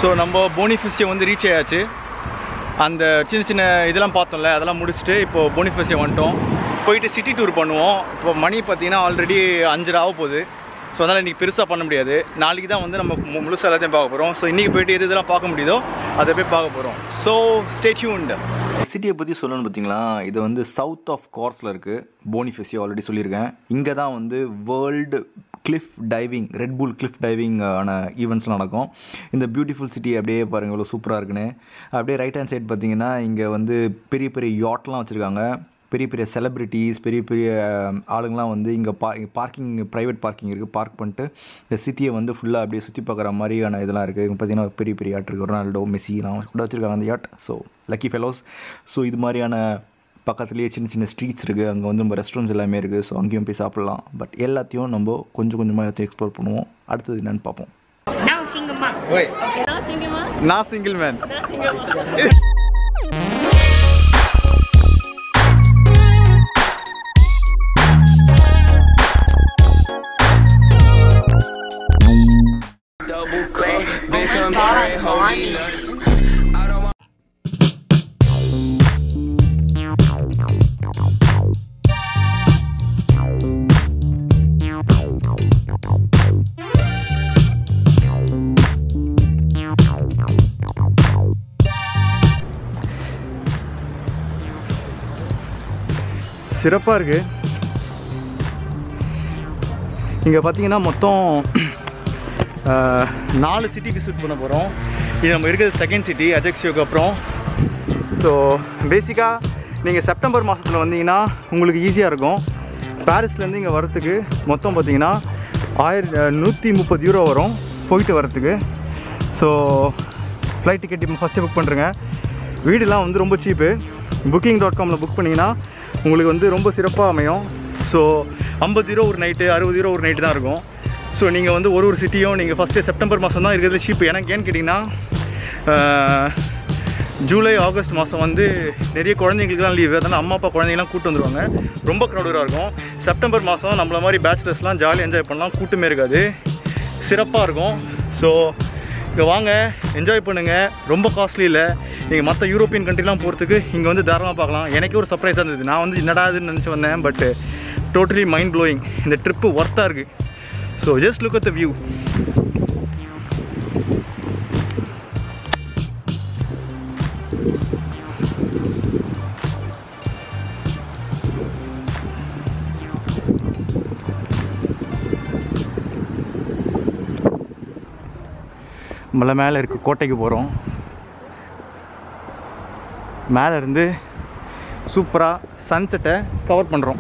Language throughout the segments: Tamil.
ஸோ நம்ம போனிஃபிஷியை வந்து ரீச் ஆயாச்சு அந்த சின்ன சின்ன இதெல்லாம் பார்த்தோம்ல அதெல்லாம் முடிச்சுட்டு இப்போது போனிஃபிஷியை வந்துட்டோம் போயிட்டு சிட்டி டூர் பண்ணுவோம் இப்போ மணி பார்த்தீங்கன்னா ஆல்ரெடி அஞ்சரை ஆக போகுது ஸோ அதனால் இன்றைக்கி பெருசாக பண்ண முடியாது நாளைக்கு தான் வந்து நம்ம மு- முழுசா எல்லாத்தையும் பார்க்க போகிறோம் ஸோ இன்றைக்கி போயிட்டு எது இதெல்லாம் பார்க்க முடியுதோ அதை போய் பார்க்க போகிறோம் ஸோ ஸ்டேட்யூண்டு சிட்டியை பற்றி சொல்லணும்னு பார்த்தீங்களா இது வந்து சவுத் ஆஃப் கோர்ஸில் இருக்குது போனிஃபெஸி ஆல்ரெடி சொல்லியிருக்கேன் இங்கே தான் வந்து world cliff diving Red Bull cliff diving ஆன ஈவெண்ட்ஸ்லாம் நடக்கும் இந்த பியூட்டிஃபுல் சிட்டி அப்படியே பாருங்கள் இவ்வளோ சூப்பராக இருக்குன்னு அப்படியே ரைட் ஹேண்ட் சைடு பார்த்தீங்கன்னா இங்கே வந்து பெரிய பெரிய யாட்லாம் வச்சுருக்காங்க பெரிய பெரிய செலிப்ரிட்டிஸ் பெரிய பெரிய அஹ், ஆளுங்கலாம் வந்து இங்கே பா பார்க்கிங் ப்ரைவேட் பார்க்கிங் இருக்குது பார்க் பண்ணிட்டு இந்த சிட்டியை வந்து ஃபுல்லாக அப்படியே சுற்றி பார்க்குற மாதிரியான இதெல்லாம் இருக்குது இங்கே பார்த்தீங்கன்னா பெரிய பெரிய யாட் இருக்குது ரொனால்டோ மெஸ்ஸிலாம் கூட வச்சுருக்காங்க அந்த yacht so lucky fellows so இது மாதிரியான பக்கத்துலேயே சின்ன சின்ன ஸ்ட்ரீட்ஸ் இருக்குது அங்கே வந்து நம்ம ரெஸ்டாரண்ட்ஸ் எல்லாமே இருக்குது ஸோ அங்கேயும் போய் சாப்பிட்லாம் பட் எல்லாத்தையும் நம்ம கொஞ்சம் கொஞ்சமாக எல்லாத்தையும் எக்ஸ்ப்ளோர் பண்ணுவோம் அடுத்தது என்னன்னு பார்ப்போம் Now single mom. ஓய் Okay, now single mom. நான் single man Now single mom. Double cup, become straight, holy nuts. சிறப்பாக இருக்குது இங்கே பார்த்தீங்கன்னா மொத்தம் ஆஹ், நாலு சிட்டி விசிட் பண்ண போகிறோம் இது நம்ம இருக்கிறது செகண்ட் சிட்டி அஜெக்ஸியோக்கு அப்புறம் ஸோ பேசிக்காக நீங்கள் செப்டம்பர் மாதத்தில் வந்தீங்கன்னா உங்களுக்கு ஈஸியாக இருக்கும் பாரிஸ்லேருந்து இங்கே வரத்துக்கு மொத்தம் பார்த்தீங்கன்னா ஆயிரத்தி நூற்றி முப்பது யூரோ வரும் போயிட்டு வரத்துக்கு ஸோ ஃப்ளைட் டிக்கெட் இப்போ ஃபஸ்ட்டு புக் பண்ணுறேங்க வீடுலாம் வந்து ரொம்ப சீப்பு புக்கிங் டாட் காமில் புக் பண்ணிங்கன்னா உங்களுக்கு வந்து ரொம்ப சிறப்பாக அமையும் ஸோ ஐம்பது யூரோ ஒரு நைட்டு அறுபது யூரோ ஒரு நைட்டு தான் இருக்கும் ஸோ நீங்கள் வந்து ஒரு ஒரு சிட்டியும் நீங்கள் ஃபஸ்ட்டு செப்டம்பர் மாதம் தான் இருக்கிறது சீப்பு எனக்கு ஏன்னு கேட்டிங்கன்னா ஆஹ், ஜூலை ஆகஸ்ட் மாதம் வந்து நிறைய குழந்தைங்களுக்குலாம் லீவு அதனால் அம்மா அப்பா குழந்தைங்கலாம் கூட்டு வந்துருவாங்க ரொம்ப க்ரௌடராக இருக்கும் செப்டம்பர் மாதம் நம்மள மாதிரி பேச்சுலர்ஸ்லாம் ஜாலியாக என்ஜாய் பண்ணலாம் கூட்டமே இருக்காது சிறப்பாக இருக்கும் ஸோ இங்கே வாங்க என்ஜாய் பண்ணுங்கள் ரொம்ப காஸ்ட்லி இல்லை நீங்கள் மற்ற யூரோப்பியன் கண்ட்ரிலாம் போகிறதுக்கு இங்கே வந்து தாராளமாக பார்க்கலாம் எனக்கே ஒரு சர்ப்ரைஸாக இருந்தது நான் வந்து என்னடா இதுன்னு நினச்சி வந்தேன் பட் டோட்டலி மைண்ட் ப்ளோயிங் இந்த ட்ரிப்பு ஒர்த்தாக இருக்குது so just look at the view மலை மேலே இருக்க கோட்டைக்கு போகிறோம் மேலே இருந்து சூப்பராக சன்செட்டை கவர் பண்ணுறோம்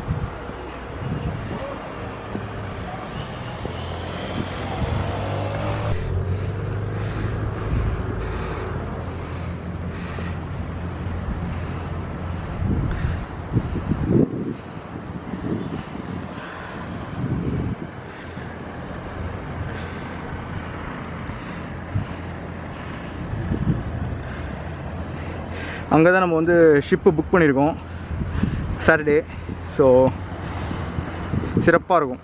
அங்கே தான் நம்ம வந்து ஷிப்பு புக் பண்ணியிருக்கோம் சாட்டர்டே ஸோ சிறப்பாக இருக்கும்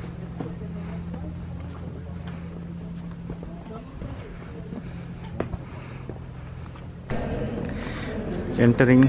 என்டரிங்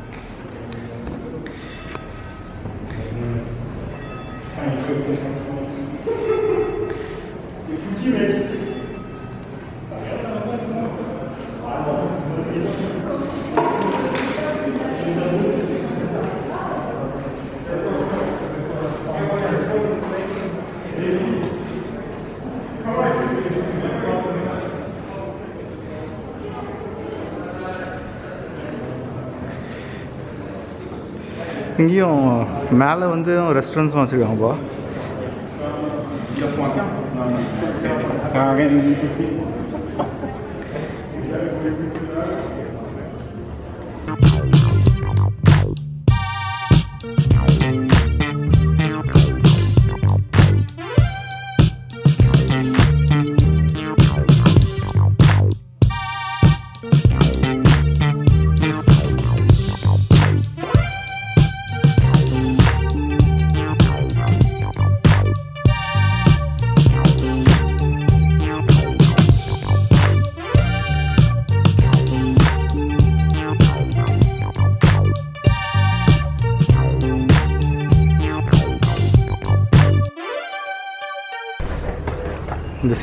இங்கேயும் மேலே வந்து ரெஸ்டாரண்ட்ஸ்லாம் வச்சுருக்காங்கப்பா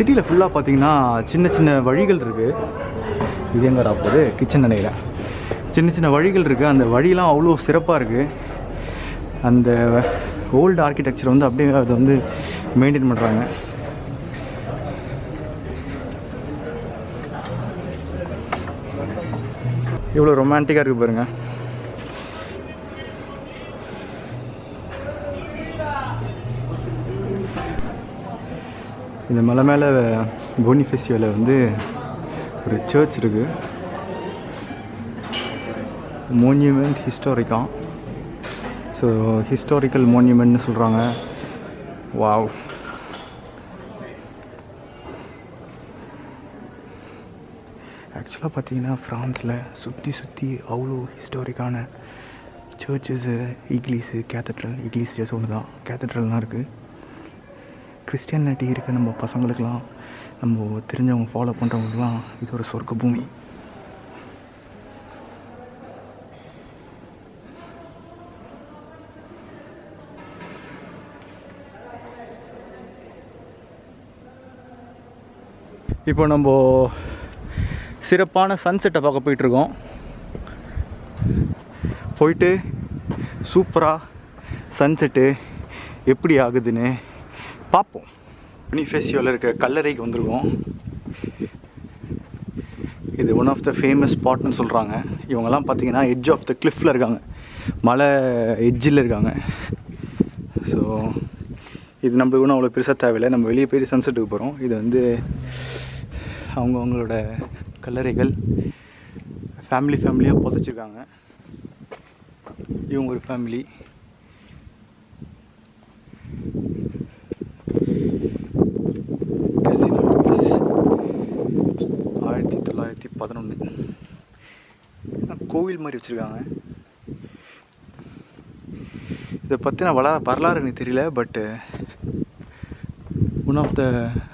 சிட்டியில் ஃபுல்லாக பார்த்தீங்கன்னா சின்ன சின்ன வழிகள் இருக்குது இது எங்கடா போகுது கிச்சன் நினைக்கிறேன் சின்ன சின்ன வழிகள் இருக்குது அந்த வழியெலாம் அவ்வளோ சிறப்பாக இருக்குது அந்த ஓல்டு ஆர்கிடெக்சர் வந்து அப்படியே அதை வந்து மெயின்டைன் பண்ணுறாங்க இவ்வளோ ரொமான்டிக்காக இருக்குது பாருங்க இந்த மலை மேலே போனிஃபெஸ்டிவலில் வந்து ஒரு சர்ச் இருக்குது மோன்யூமெண்ட் ஹிஸ்டாரிக்கா ஸோ ஹிஸ்டாரிக்கல் மோன்யூமெண்ட்னு சொல்கிறாங்க வாவ் ஆக்சுவலாக பார்த்தீங்கன்னா ஃப்ரான்ஸில் சுற்றி சுற்றி அவ்வளோ ஹிஸ்டாரிக்கான சர்ச்சஸு இக்லீஸு கேத்தட்ரல் இக்லீஸ் ஜஸ்ட் ஒன்று தான் கேத்தட்ரல்லாம் இருக்குது கிறிஸ்டியானிட்டி இருக்க நம்ம பசங்களுக்கெலாம் நம்ம தெரிஞ்சவங்க ஃபாலோ பண்ணுறவங்களுக்குலாம் இது ஒரு சொர்க்க பூமி இப்போ நம்ம சிறப்பான சன்செட்டை பார்க்க போயிட்டுருக்கோம் போயிட்டு சூப்பராக சன்செட்டு எப்படி ஆகுதுன்னு பார்ப்போம் பனிஃபெஸ்டிவலில் இருக்க கல்லறைக்கு வந்திருக்கோம் இது ஒன் ஆஃப் த ஃபேமஸ் ஸ்பாட்னு சொல்கிறாங்க இவங்கெல்லாம் பார்த்தீங்கன்னா எட்ஜ் ஆஃப் த கிளிஃபில் இருக்காங்க மலை எட்ஜில் இருக்காங்க ஸோ இது நம்மளுக்கு ஒன்றும் அவ்வளோ பெருசாக தேவையில்லை நம்ம வெளியே போய் சன்செட்டுக்கு போகிறோம் இது வந்து அவங்க அவங்களோட கல்லறைகள் ஃபேமிலி ஃபேமிலியாக புதைச்சிருக்காங்க இவங்க ஒரு ஃபேமிலி கசினோ லூயிஸ் ஆயிரத்தி தொள்ளாயிரத்தி பதினொன்று கோவில் மாதிரி வச்சுருக்காங்க இதை பற்றின வள வரலாறு எனக்கு தெரியல but one of the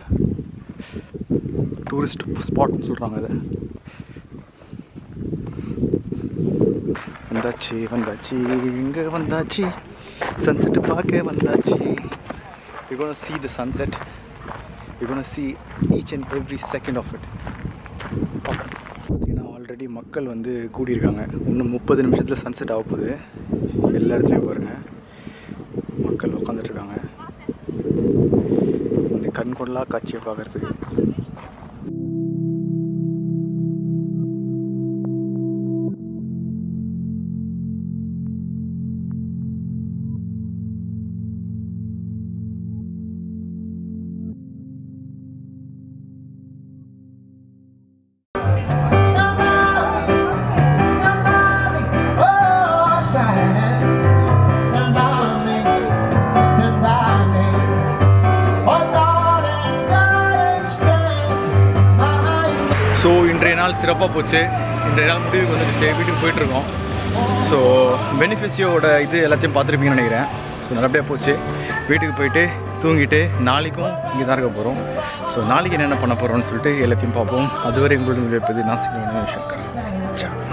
tourist ஸ்பாட்னு சொல்கிறாங்க அதை வந்தாச்சு வந்தாச்சு இங்கே வந்தாச்சு சன்செட்டு பார்க்க வந்தாச்சு you gonna see the sunset you're gonna see each and every second of it பார்த்தீங்கன்னா ஆல்ரெடி மக்கள் வந்து கூடியிருக்காங்க இன்னும் முப்பது நிமிஷத்தில் சன்செட் ஆக போகுது எல்லா இடத்துலையும் பாருங்கள் மக்கள் உட்காந்துட்ருக்காங்க இந்த கண்கொள்ளா காட்சியை பார்க்குறதுக்கு Stand by me, stand by me, oh, stand, stand by me, stand by me, oh, darling, darling, stand by me. So இன்றைய நாள் சிறப்பாக போச்சு இன்றைய நாள் முடிவுக்கு வந்துடுச்சு வீட்டுக்கு போயிட்டுருக்கோம் ஸோ பெனிஃபிஷியோட இது எல்லாத்தையும் பார்த்துருப்பீங்கன்னு நினைக்கிறேன் ஸோ நல்லபடியாக போச்சு வீட்டுக்கு போயிட்டு தூங்கிட்டு நாளைக்கும் இங்கே தான் இருக்க போகிறோம் ஸோ நாளைக்கு என்னென்ன பண்ண போகிறோம்னு சொல்லிட்டு எல்லாத்தையும் பார்ப்போம் அதுவரை உங்களுடன் விளைவிப்பது நான் சிவன் சங்கர்